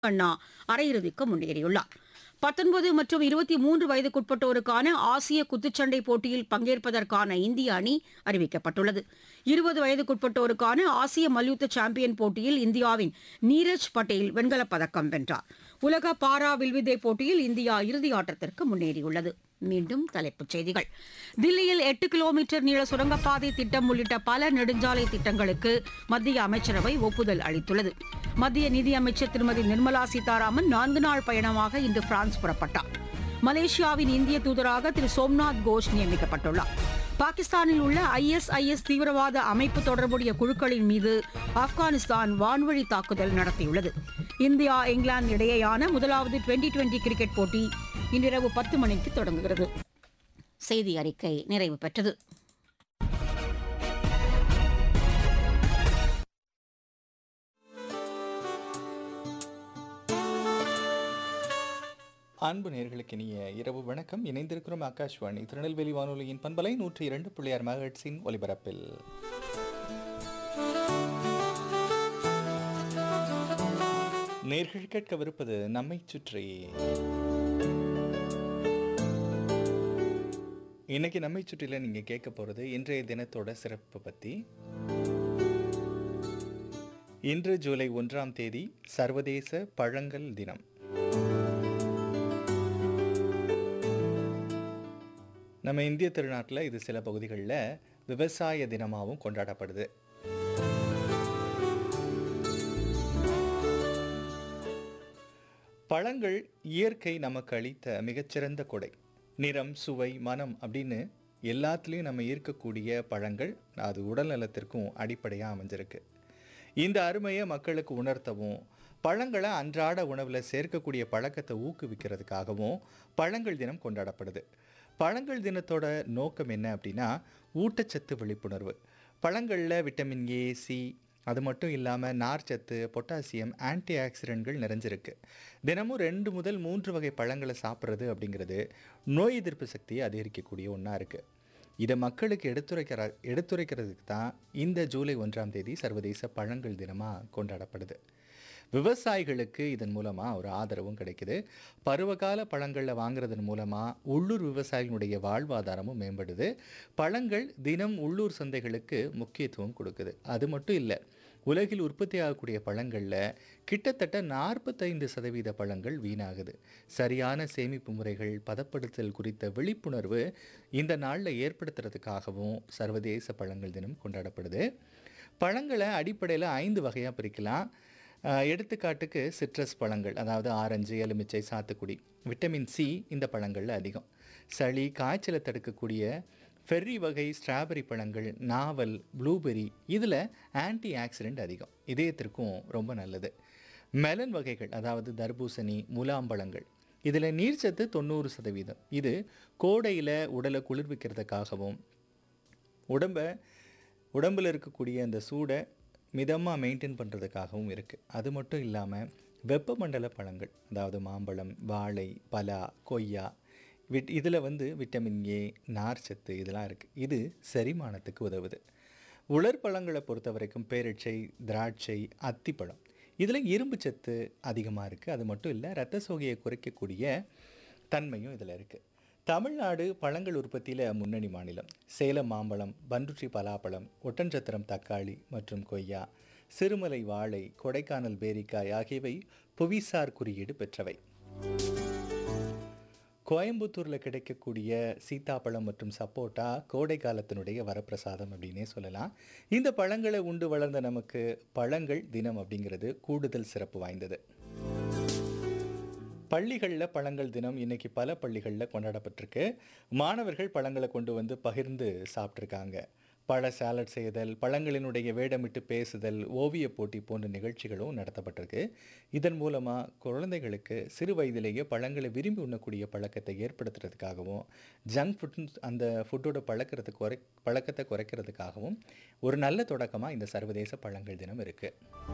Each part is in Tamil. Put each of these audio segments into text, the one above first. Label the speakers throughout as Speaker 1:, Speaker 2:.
Speaker 1: அண்ணா அரையிறுதிக்கு முன்னேறியுள்ளார் பத்தொன்பது மற்றும் இருபத்தி மூன்று வயதுக்குட்பட்டோருக்கான ஆசிய குத்துச்சண்டை போட்டியில் பங்கேற்பதற்கான இந்திய அணி அறிவிக்கப்பட்டுள்ளது இருபது வயதுக்குட்பட்டோருக்கான ஆசிய மல்யுத்த சாம்பியன் போட்டியில் இந்தியாவின் நீரஜ் பட்டேல் வெண்கலப் பதக்கம் வென்றார் உலக பாரா வில்வித்தை போட்டியில் இந்தியா இறுதி ஆட்டத்திற்கு முன்னேறியுள்ளது மீண்டும் தலைப்புச் செய்திகள் தில்லியில் எட்டு கிலோமீட்டர் நீள சுரங்கப்பாதை திட்டம் உள்ளிட்ட பல நெடுஞ்சாலை திட்டங்களுக்கு மத்திய அமைச்சரவை ஒப்புதல் அளித்துள்ளது மத்திய நிதியமைச்சர் திருமதி நிர்மலா சீதாராமன் நான்கு நாள் பயணமாக இன்று பிரான்ஸ் புறப்பட்டார் மலேசியாவின் இந்திய தூதராக திரு சோம்நாத் கோஷ் நியமிக்கப்பட்டுள்ளார் பாகிஸ்தானில் உள்ள ஐஎஸ்ஐஎஸ் தீவிரவாத அமைப்பு தொடர்புடைய குழுக்களின் மீது ஆப்கானிஸ்தான் வான்வழி தாக்குதல் நடத்தியுள்ளது இந்தியா இங்கிலாந்து இடையேயான முதலாவது டுவெண்டி டுவெண்டி கிரிக்கெட் போட்டி இன்றிரவு பத்து மணிக்கு தொடங்குகிறது செய்தி அறிக்கை நிறைவு பெற்றது
Speaker 2: அன்பு நேர்களுக்கு இனிய இரவு வணக்கம் இணைந்திருக்கிறோம் ஆகாஷ்வாணி திருநெல்வேலி வானொலியின் பண்பலை நூற்றி இரண்டு புள்ளியார் மகட்சின் ஒலிபரப்பில் நேர்கள் கேட்கவிருப்பது நம்மை சுற்றி இன்னைக்கு நம்மை சுற்றில நீங்க கேட்க போறது இன்றைய தினத்தோட சிறப்பு பத்தி இன்று ஜூலை ஒன்றாம் தேதி சர்வதேச பழங்கள் தினம் நம்ம இந்திய திருநாட்டில் இது சில பகுதிகளில் விவசாய தினமாகவும் கொண்டாடப்படுது பழங்கள் இயற்கை நமக்கு அளித்த மிகச்சிறந்த கொடை நிறம் சுவை மனம் அப்படின்னு எல்லாத்துலேயும் நம்ம ஈர்க்கக்கூடிய பழங்கள் அது உடல் நலத்திற்கும் அடிப்படையாக அமைஞ்சிருக்கு இந்த அருமையை மக்களுக்கு உணர்த்தவும் பழங்களை அன்றாட உணவில் சேர்க்கக்கூடிய பழக்கத்தை ஊக்குவிக்கிறதுக்காகவும் பழங்கள் தினம் கொண்டாடப்படுது பழங்கள் தினத்தோட நோக்கம் என்ன அப்படின்னா ஊட்டச்சத்து விழிப்புணர்வு பழங்களில் விட்டமின் ஏ சி அது மட்டும் இல்லாமல் நார்ச்சத்து பொட்டாசியம் ஆன்டி ஆக்சிடென்ட்கள் நிறைஞ்சிருக்கு தினமும் ரெண்டு முதல் மூன்று வகை பழங்களை சாப்பிட்றது அப்படிங்கிறது நோய் எதிர்ப்பு சக்தியை அதிகரிக்கக்கூடிய ஒன்றா இருக்குது இதை மக்களுக்கு எடுத்துரைக்கிற எடுத்துரைக்கிறதுக்கு தான் இந்த ஜூலை ஒன்றாம் தேதி சர்வதேச பழங்கள் தினமாக கொண்டாடப்படுது விவசாயிகளுக்கு இதன் மூலமாக ஒரு ஆதரவும் கிடைக்குது பருவகால பழங்களில் வாங்குறதன் மூலமாக உள்ளூர் விவசாயிகளுடைய வாழ்வாதாரமும் மேம்படுது பழங்கள் தினம் உள்ளூர் சந்தைகளுக்கு முக்கியத்துவம் கொடுக்குது அது மட்டும் இல்லை உலகில் உற்பத்தி ஆகக்கூடிய பழங்களில் கிட்டத்தட்ட நாற்பத்தைந்து சதவீத பழங்கள் வீணாகுது சரியான சேமிப்பு முறைகள் பதப்படுத்தல் குறித்த விழிப்புணர்வு இந்த நாளில் ஏற்படுத்துறதுக்காகவும் சர்வதேச பழங்கள் தினம் கொண்டாடப்படுது பழங்களை அடிப்படையில் ஐந்து வகையாக பிரிக்கலாம் எடுத்துக்காட்டுக்கு சிட்ரஸ் பழங்கள் அதாவது ஆரஞ்சு எலுமிச்சை சாத்துக்குடி விட்டமின் சி இந்த பழங்களில் அதிகம் சளி காய்ச்சலை தடுக்கக்கூடிய ஃபெர்ரி வகை ஸ்ட்ராபெரி பழங்கள் நாவல் ப்ளூபெரி இதில் ஆன்டி ஆக்சிடென்ட் அதிகம் இதயத்திற்கும் ரொம்ப நல்லது மெலன் வகைகள் அதாவது தர்பூசணி முலாம்பழங்கள் இதில் நீர்ச்சத்து தொண்ணூறு சதவீதம் இது கோடையில் உடலை குளிர்விக்கிறதுக்காகவும் உடம்பை உடம்பில் இருக்கக்கூடிய அந்த சூடை மிதமாக மெயின்டைன் பண்ணுறதுக்காகவும் இருக்குது அது மட்டும் இல்லாமல் வெப்பமண்டல பழங்கள் அதாவது மாம்பழம் வாழை பலா கொய்யா விட் இதில் வந்து விட்டமின் ஏ நார்ச்சத்து இதெல்லாம் இருக்குது இது செரிமானத்துக்கு உதவுது உலர் பழங்களை பொறுத்த வரைக்கும் பேரிச்சை திராட்சை அத்திப்பழம் இதில் இரும்பு சத்து அதிகமாக இருக்குது அது மட்டும் இல்லை இரத்த சோகையை குறைக்கக்கூடிய தன்மையும் இதில் இருக்குது தமிழ்நாடு பழங்கள் உற்பத்தியில் முன்னணி மாநிலம் சேலம் மாம்பழம் பன்ருட்டி பலாப்பழம் ஒட்டன்சத்திரம் தக்காளி மற்றும் கொய்யா சிறுமலை வாழை கொடைக்கானல் பேரிக்காய் ஆகியவை புவிசார் குறியீடு பெற்றவை கோயம்புத்தூரில் கிடைக்கக்கூடிய சீத்தாப்பழம் மற்றும் சப்போட்டா கோடை காலத்தினுடைய வரப்பிரசாதம் அப்படின்னே சொல்லலாம் இந்த பழங்களை உண்டு வளர்ந்த நமக்கு பழங்கள் தினம் அப்படிங்கிறது கூடுதல் சிறப்பு வாய்ந்தது பள்ளிகளில் பழங்கள் தினம் இன்னைக்கு பல பள்ளிகளில் கொண்டாடப்பட்டிருக்கு மாணவர்கள் பழங்களை கொண்டு வந்து பகிர்ந்து சாப்பிட்ருக்காங்க பழ சாலட் செய்தல் பழங்களினுடைய வேடமிட்டு பேசுதல் ஓவிய போட்டி போன்ற நிகழ்ச்சிகளும் நடத்தப்பட்டிருக்கு இதன் மூலமாக குழந்தைகளுக்கு சிறு வயதிலேயே பழங்களை விரும்பி உண்ணக்கூடிய பழக்கத்தை ஏற்படுத்துறதுக்காகவும் ஜங்க் ஃபுட் அந்த ஃபுட்டோட பழக்கிறத குறை பழக்கத்தை குறைக்கிறதுக்காகவும் ஒரு நல்ல தொடக்கமாக இந்த சர்வதேச பழங்கள் தினம் இருக்குது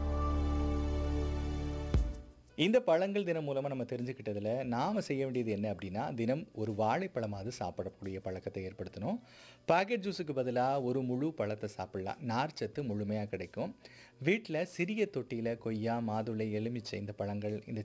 Speaker 2: இந்த பழங்கள் தினம் மூலமாக நம்ம தெரிஞ்சுக்கிட்டதில் நாம் செய்ய வேண்டியது என்ன அப்படின்னா தினம் ஒரு வாழைப்பழமாவது சாப்பிடக்கூடிய பழக்கத்தை ஏற்படுத்தணும் பாக்கெட் ஜூஸுக்கு பதிலாக ஒரு முழு பழத்தை சாப்பிடலாம் நார்ச்சத்து முழுமையாக கிடைக்கும் வீட்டில் சிறிய தொட்டியில் கொய்யா மாதுளை எலுமிச்சை இந்த பழங்கள் இந்த